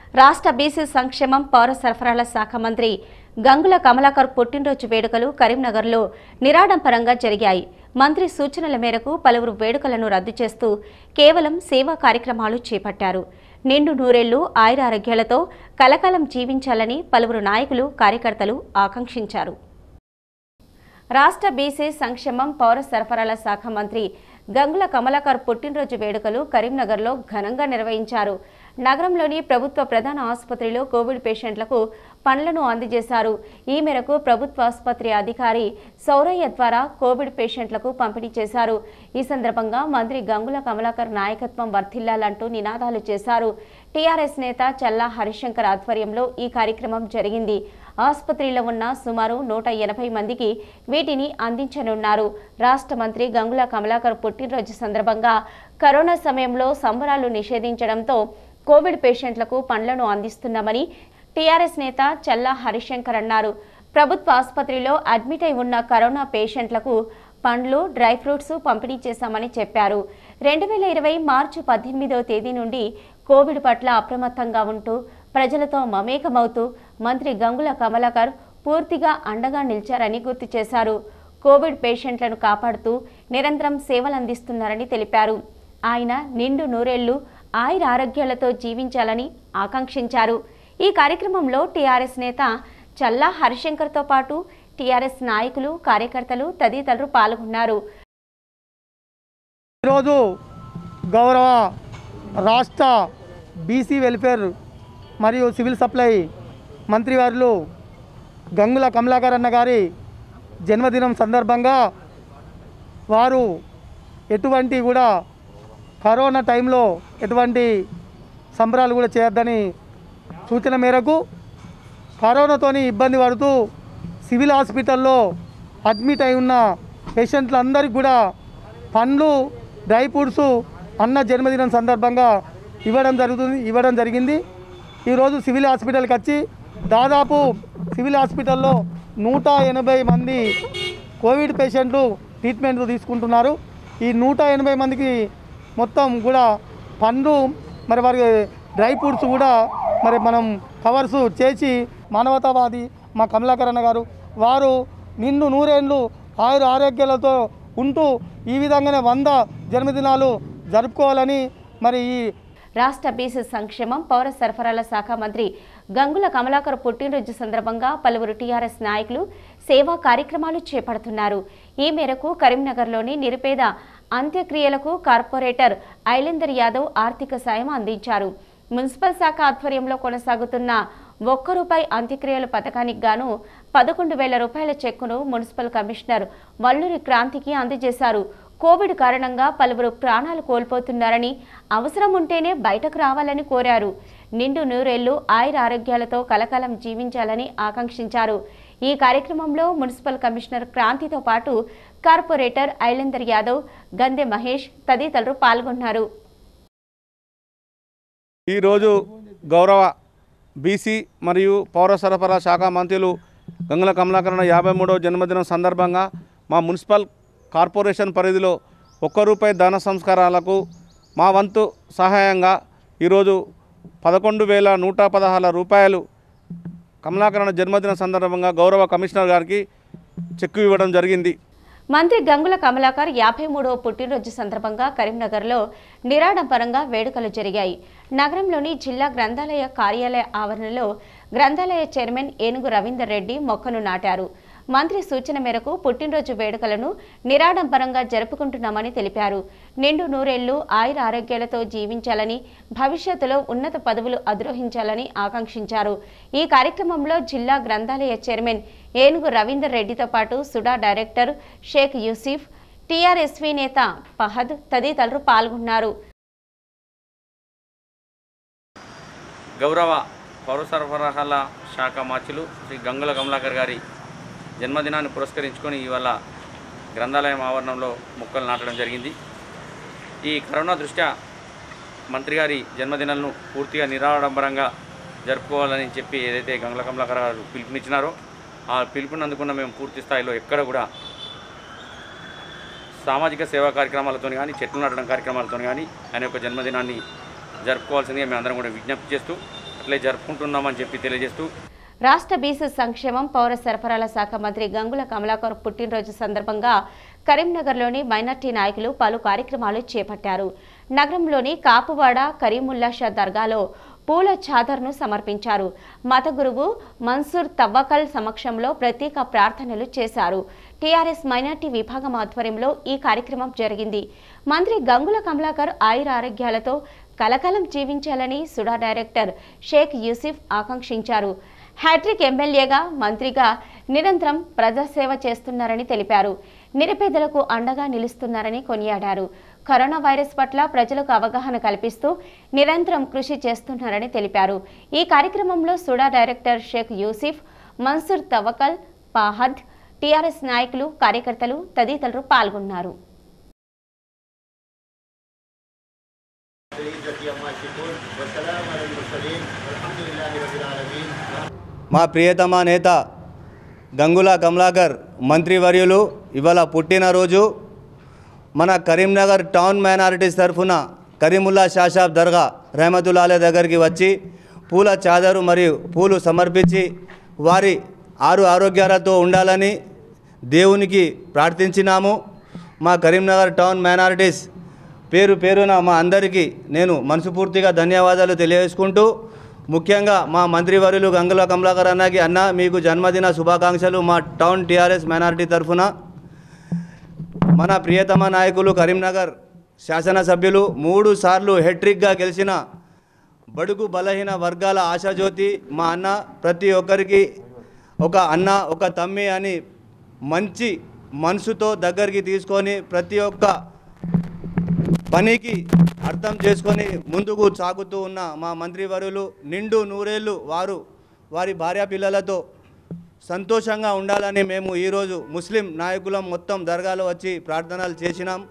రాష్ట్ర బీసీ సంక్షేమం పౌర సరఫరాల శాఖ మంత్రి గంగుల కమలాకర్ పుట్టినరోజు వేడుకలు కరీంనగర్లో నిరాడంబరంగా జరిగాయి మంత్రి సూచనల మేరకు పలువురు వేడుకలను రద్దు చేస్తూ కేవలం సేవా కార్యక్రమాలు చేపట్టారు నిండు నూరేళ్లు ఆయురారోగ్యాలతో కలకాలం జీవించాలని పలువురు నాయకులు కార్యకర్తలు ఆకాంక్షించారు రాష్ట్ర బీసీ సంక్షేమం పౌర సరఫరాల శాఖ మంత్రి గంగుల కమలాకర్ పుట్టినరోజు వేడుకలు కరీంనగర్లో ఘనంగా నిర్వహించారు నగరంలోని ప్రభుత్వ ప్రధాన ఆసుపత్రిలో కోవిడ్ పేషెంట్లకు పండ్లను అందజేశారు ఈ మేరకు ప్రభుత్వ ఆసుపత్రి అధికారి సౌరయ్య ద్వారా కోవిడ్ పేషెంట్లకు పంపిణీ చేశారు ఈ సందర్భంగా మంత్రి గంగుల కమలాకర్ నాయకత్వం వర్ధిల్లాలంటూ నినాదాలు చేశారు టీఆర్ఎస్ నేత చల్లా హరిశంకర్ ఆధ్వర్యంలో ఈ కార్యక్రమం జరిగింది ఆసుపత్రిలో ఉన్న సుమారు నూట ఎనభై మందికి వీటిని అందించనున్నారు రాష్ట్ర మంత్రి గంగుల కమలాకర్ పుట్టినరోజు సందర్భంగా కరోనా సమయంలో సంబరాలు నిషేధించడంతో కోవిడ్ పేషెంట్లకు పండ్లను అందిస్తున్నామని టీఆర్ఎస్ నేత చల్లా హరిశంకర్ అన్నారు ప్రభుత్వ ఆసుపత్రిలో అడ్మిట్ అయి ఉన్న కరోనా పేషెంట్లకు పండ్లు డ్రై ఫ్రూట్స్ పంపిణీ చేశామని చెప్పారు రెండు వేల ఇరవై మార్చి పద్దెనిమిదవ తేదీ నుండి కోవిడ్ పట్ల అప్రమత్తంగా ఉంటూ ప్రజలతో మమేకమవుతూ మంత్రి గంగుల కమలాకర్ పూర్తిగా అండగా నిలిచారని గుర్తు చేశారు కోవిడ్ పేషెంట్లను కాపాడుతూ నిరంతరం సేవలందిస్తున్నారని తెలిపారు ఆయన నిండు నూరేళ్లు ఆయుర ఆరోగ్యాలతో జీవించాలని ఆకాంక్షించారు ఈ కార్యక్రమంలో టీఆర్ఎస్ నేత చల్లా హరిశంకర్తో పాటు టీఆర్ఎస్ నాయకులు కార్యకర్తలు తదితరులు పాల్గొన్నారు ఈరోజు గౌరవ రాష్ట్ర బీసీ వెల్ఫేర్ మరియు సివిల్ సప్లై మంత్రివారులు గంగుల కమలాకర్ అన్న గారి జన్మదినం సందర్భంగా వారు ఎటువంటి కూడా కరోనా టైంలో ఎటువంటి సంబరాలు కూడా చేయొద్దని సూచన మేరకు కరోనాతోని ఇబ్బంది పడుతూ సివిల్ హాస్పిటల్లో అడ్మిట్ అయి ఉన్న పేషెంట్లందరికీ కూడా పండ్లు డ్రై ఫ్రూట్స్ అన్న జన్మదినం సందర్భంగా ఇవ్వడం జరుగుతుంది ఇవ్వడం జరిగింది ఈరోజు సివిల్ హాస్పిటల్కి వచ్చి దాదాపు సివిల్ హాస్పిటల్లో నూట ఎనభై మంది కోవిడ్ పేషెంట్లు ట్రీట్మెంట్ తీసుకుంటున్నారు ఈ నూట ఎనభై మందికి మొత్తం కూడా పండ్లు మరి వారి డ్రై ఫ్రూట్స్ కూడా మరి మనం కవర్స్ చేసి మానవతావాది మా కమలాకరణ గారు వారు నిన్ను నూరేళ్ళు ఆయుర ఆరోగ్యాలతో ఉంటూ ఈ విధంగానే వంద జన్మదినాలు జరుపుకోవాలని మరి ఈ రాష్ట్ర బీసీ సంక్షేమం పౌర సరఫరాల శాఖ మంత్రి గంగుల కమలాకర్ పుట్టినరోజు సందర్భంగా పలువురు టీఆర్ఎస్ నాయకులు సేవా కార్యక్రమాలు చేపడుతున్నారు ఈ మేరకు కరీంనగర్లోని నిరుపేద అంత్యక్రియలకు కార్పొరేటర్ ఐలేందర్ యాదవ్ ఆర్థిక సాయం అందించారు మున్సిపల్ శాఖ ఆధ్వర్యంలో కొనసాగుతున్న ఒక్క రూపాయి అంత్యక్రియల పథకానికి గాను పదకొండు వేల రూపాయల చెక్కును మున్సిపల్ కమిషనర్ వల్లూరి క్రాంతికి అందజేశారు కోవిడ్ కారణంగా పలువురు ప్రాణాలు కోల్పోతున్నారని అవసరం ఉంటేనే బయటకు రావాలని కోరారు నిండు నూరేళ్లు ఆయుర ఆరోగ్యాలతో కలకాలం జీవించాలని ఆకాంక్షించారు ఈ కార్యక్రమంలో మున్సిపల్ కమిషనర్ క్రాంతితో పాటు కార్పొరేటర్ ఐలేందర్ యాదవ్ గందె మహేష్ తదితరులు పాల్గొన్నారు ఈరోజు గౌరవ బీసీ మరియు పౌర సరఫరా శాఖ మంత్రులు గంగుల కమలాకరణ యాభై మూడవ జన్మదినం సందర్భంగా మా మున్సిపల్ కార్పొరేషన్ పరిధిలో ఒక్క రూపాయి దాన సంస్కారాలకు మా వంతు సహాయంగా ఈరోజు పదకొండు వేల నూట పదహారు రూపాయలు కమలాకరణ జన్మదిన సందర్భంగా గౌరవ కమిషనర్ గారికి చెక్కు ఇవ్వడం జరిగింది మంత్రి గంగుల కమలాకర్ యాభై మూడవ పుట్టినరోజు సందర్భంగా కరీంనగర్లో నిరాడంబరంగా వేడుకలు జరిగాయి నగరంలోని జిల్లా గ్రంథాలయ కార్యాలయ ఆవరణలో గ్రంథాలయ చైర్మన్ ఏనుగు రవీందర్ రెడ్డి మొక్కను నాటారు మంత్రి సూచన మేరకు పుట్టినరోజు వేడుకలను నిరాడంబరంగా జరుపుకుంటున్నామని తెలిపారు నిండు నూరేళ్లు ఆయుర ఆరోగ్యాలతో జీవించాలని భవిష్యత్తులో ఉన్నత పదవులు అధిరోహించాలని ఆకాంక్షించారు ఈ కార్యక్రమంలో జిల్లా గ్రంథాలయ చైర్మన్ ఏనుగు రవీందర్ రెడ్డితో పాటు SUDA director Sheikh Yousuf TRSV నేత ఫహద్ తదితరులు పాల్గొన్నారు గౌరవ పౌర సరఫరాల శాఖ మార్చులు శ్రీ గంగుల కమలాకర్ గారి జన్మదినాన్ని పురస్కరించుకొని ఇవాళ గ్రంథాలయం ఆవరణంలో మొక్కలు నాటడం జరిగింది ఈ కరోనా దృష్ట్యా మంత్రి గారి జన్మదినాలను పూర్తిగా నిరాడంబరంగా జరుపుకోవాలని చెప్పి ఏదైతే గంగుల కమలాకర్ గారు పిలుపునిచ్చినారో ఆ పిలుపుని అందుకున్న మేము పూర్తి స్థాయిలో ఎక్కడ కూడా సామాజిక సేవా కార్యక్రమాలతో కానీ చెట్లు నాటడం కార్యక్రమాలతో కానీ ఆయన యొక్క జన్మదినాన్ని జరుపుకోవాల్సిందిగా మేము అందరం కూడా విజ్ఞప్తి చేస్తూ అట్లే జరుపుకుంటున్నామని చెప్పి తెలియజేస్తూ రాష్ట్ర బీసీ సంక్షేమం పౌర సరఫరాల శాఖ మంత్రి గంగుల కమలాకర్ పుట్టినరోజు సందర్భంగా కరీంనగర్లోని మైనార్టీ నాయకులు పలు కార్యక్రమాలు చేపట్టారు నగరంలోని కాపువాడ కరీముల్లాషా దర్గాలో పూల చాదర్ను సమర్పించారు మత గురువు మన్సూర్ తవ్వకల్ సమక్షంలో ప్రత్యేక ప్రార్థనలు చేశారు టీఆర్ఎస్ మైనార్టీ విభాగం ఆధ్వర్యంలో ఈ కార్యక్రమం జరిగింది మంత్రి గంగుల కమలాకర్ ఆయుర ఆరోగ్యాలతో కలకలం జీవించాలని సుడా డైరెక్టర్ షేక్ యూసిఫ్ ఆకాంక్షించారు హ్యాట్రిక్ ఎమ్మెల్యేగా మంత్రిగా నిరంతరం ప్రజాసేవ చేస్తున్నారని తెలిపారు నిరుపేదలకు అండగా నిలుస్తున్నారని కొనియాడారు కరోనా వైరస్ పట్ల ప్రజలకు అవగాహన కల్పిస్తూ నిరంతరం కృషి చేస్తున్నారని తెలిపారు ఈ కార్యక్రమంలో SUDA director Sheikh Yousuf Mansoor Tawakkal Fahad TRS నాయకులు కార్యకర్తలు తదితరులు పాల్గొన్నారు మా ప్రియతమ నేత గంగుల కమలాకర్ మంత్రివర్యులు ఇవాళ పుట్టినరోజు మన కరీంనగర్ టౌన్ మైనారిటీస్ తరఫున కరీముల్లా షాషాబ్ దర్గా రెహమతుల్లాలే దగ్గరికి వచ్చి పూల చాదరు మరియు పూలు సమర్పించి వారి ఆరు ఆరోగ్యాలతో ఉండాలని దేవునికి ప్రార్థించినాము మా కరీంనగర్ టౌన్ మైనారిటీస్ పేరు పేరున మా అందరికీ నేను మనసుపూర్తిగా ధన్యవాదాలు తెలియజేసుకుంటూ ముఖ్యంగా మా మంత్రివర్యులు గంగుల కమలాకర్ అన్నకి అన్న మీకు జన్మదిన శుభాకాంక్షలు మా టౌన్ టీఆర్ఎస్ మైనారిటీ తరఫున మన ప్రియతమ నాయకులు కరీంనగర్ శాసనసభ్యులు మూడు సార్లు హెట్రిక్గా గెలిచిన బడుగు బలహీన వర్గాల ఆశాజ్యోతి మా అన్న ప్రతి ఒక్కరికి ఒక అన్న ఒక తమ్మి అని మంచి మనసుతో దగ్గరికి తీసుకొని ప్రతి ఒక్క పనికి అర్థం చేసుకొని ముందుకు సాగుతూ ఉన్న మా మంత్రివర్యులు నిండు నూరేళ్ళు వారు వారి భార్య పిల్లలతో సంతోషంగా ఉండాలని మేము ఈరోజు ముస్లిం నాయకులం మొత్తం దర్గాలో వచ్చి ప్రార్థనలు చేసినాం